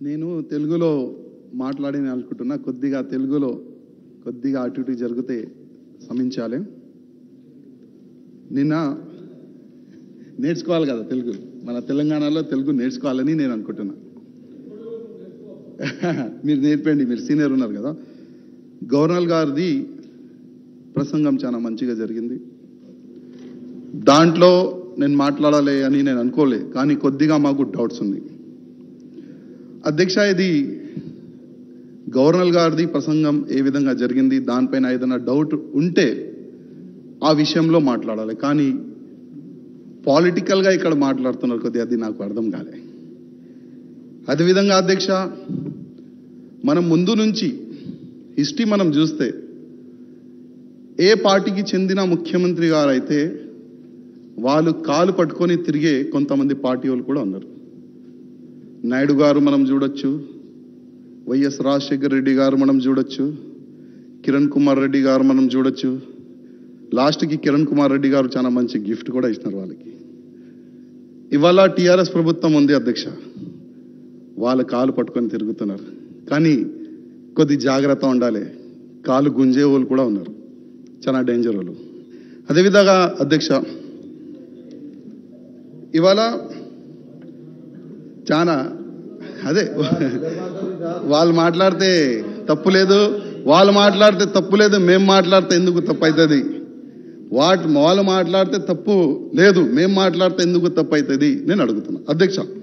నేను తెలుగులో మాట్లాడిన అనుకుంటున్నా కొద్దిగా తెలుగులో కొద్దిగా అటు ఇటు జరిగితే క్షమించాలి నిన్న నేర్చుకోవాలి కదా తెలుగు మన తెలంగాణలో తెలుగు నేర్చుకోవాలని నేను అనుకుంటున్నా మీరు నేర్పండి మీరు సీనియర్ ఉన్నారు కదా గవర్నర్ గారిది ప్రసంగం చాలా మంచిగా జరిగింది దాంట్లో నేను మాట్లాడాలి అని నేను అనుకోలే కానీ కొద్దిగా మాకు డౌట్స్ ఉన్నాయి అధ్యక్ష ఇది గవర్నర్ గారిది ప్రసంగం ఏ విధంగా జరిగింది దానిపైన ఏదైనా డౌట్ ఉంటే ఆ విషయంలో మాట్లాడాలి కానీ పాలిటికల్గా ఇక్కడ మాట్లాడుతున్నారు కొద్దిగా అది నాకు అర్థం కాలే అదేవిధంగా అధ్యక్ష మనం ముందు నుంచి హిస్టరీ మనం చూస్తే ఏ పార్టీకి చెందిన ముఖ్యమంత్రి గారు అయితే వాళ్ళు కాలు పట్టుకొని తిరిగే కొంతమంది పార్టీ వాళ్ళు కూడా ఉన్నారు నాయుడు గారు మనం చూడొచ్చు వైఎస్ రాజశేఖర్ రెడ్డి గారు మనం చూడొచ్చు కిరణ్ కుమార్ రెడ్డి గారు మనం చూడొచ్చు లాస్ట్కి కిరణ్ కుమార్ రెడ్డి గారు చాలా మంచి గిఫ్ట్ కూడా ఇచ్చినారు వాళ్ళకి ఇవాళ టీఆర్ఎస్ ప్రభుత్వం ఉంది అధ్యక్ష వాళ్ళ కాలు పట్టుకొని తిరుగుతున్నారు కానీ కొద్ది జాగ్రత్త ఉండాలి కాలు గుంజే వాళ్ళు కూడా ఉన్నారు చాలా డేంజర్ వాళ్ళు అదేవిధంగా అధ్యక్ష ఇవాళ చాలా అదే వాళ్ళు మాట్లాడితే తప్పు లేదు వాళ్ళు మాట్లాడితే తప్పు లేదు మేము మాట్లాడితే ఎందుకు తప్పు అవుతుంది వాట్ వాళ్ళు మాట్లాడితే తప్పు లేదు మేము మాట్లాడితే ఎందుకు తప్పు అవుతుంది నేను అడుగుతున్నా అధ్యక్ష